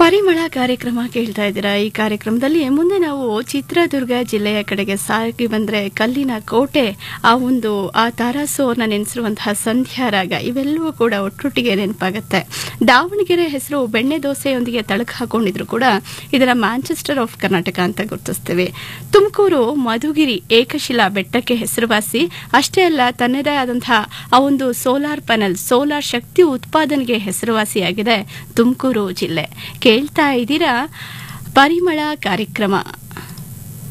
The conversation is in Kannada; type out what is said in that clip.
ಪರಿಮಳ ಕಾರ್ಯಕ್ರಮ ಕೇಳ್ತಾ ಇದ್ದೀರಾ ಈ ಕಾರ್ಯಕ್ರಮದಲ್ಲಿ ಮುಂದೆ ನಾವು ಚಿತ್ರದುರ್ಗ ಜಿಲ್ಲೆಯ ಕಡೆಗೆ ಸಾಗಿ ಬಂದ್ರೆ ಕಲ್ಲಿನ ಕೋಟೆ ಆ ಒಂದು ಆ ತಾರಾಸೋರ್ನ ನೆನೆಸಿರುವಂತಹ ಸಂಧ್ಯಾ ರಾಗ ಇವೆಲ್ಲವೂ ಕೂಡ ಒಟ್ಟೊಟ್ಟಿಗೆ ನೆನಪಾಗುತ್ತೆ ದಾವಣಗೆರೆ ಹೆಸರು ಬೆಣ್ಣೆ ದೋಸೆಯೊಂದಿಗೆ ತಳಕು ಹಾಕೊಂಡಿದ್ರು ಕೂಡ ಇದರ ಮ್ಯಾಂಚೆಸ್ಟರ್ ಆಫ್ ಕರ್ನಾಟಕ ಅಂತ ಗುರುತಿಸ್ತೀವಿ ತುಮಕೂರು ಮಧುಗಿರಿ ಏಕಶಿಲಾ ಬೆಟ್ಟಕ್ಕೆ ಹೆಸರುವಾಸಿ ಅಷ್ಟೇ ಅಲ್ಲ ತನ್ನದೇ ಆದಂತಹ ಆ ಒಂದು ಸೋಲಾರ್ ಪ್ಯಾನೆಲ್ ಸೋಲಾರ್ ಶಕ್ತಿ ಉತ್ಪಾದನೆಗೆ ಹೆಸರುವಾಸಿಯಾಗಿದೆ ತುಮಕೂರು ಜಿಲ್ಲೆ ಕೇಳ್ತಾ ಇದ್ದೀರಾ ಪರಿಮಳ ಕಾರ್ಯಕ್ರಮ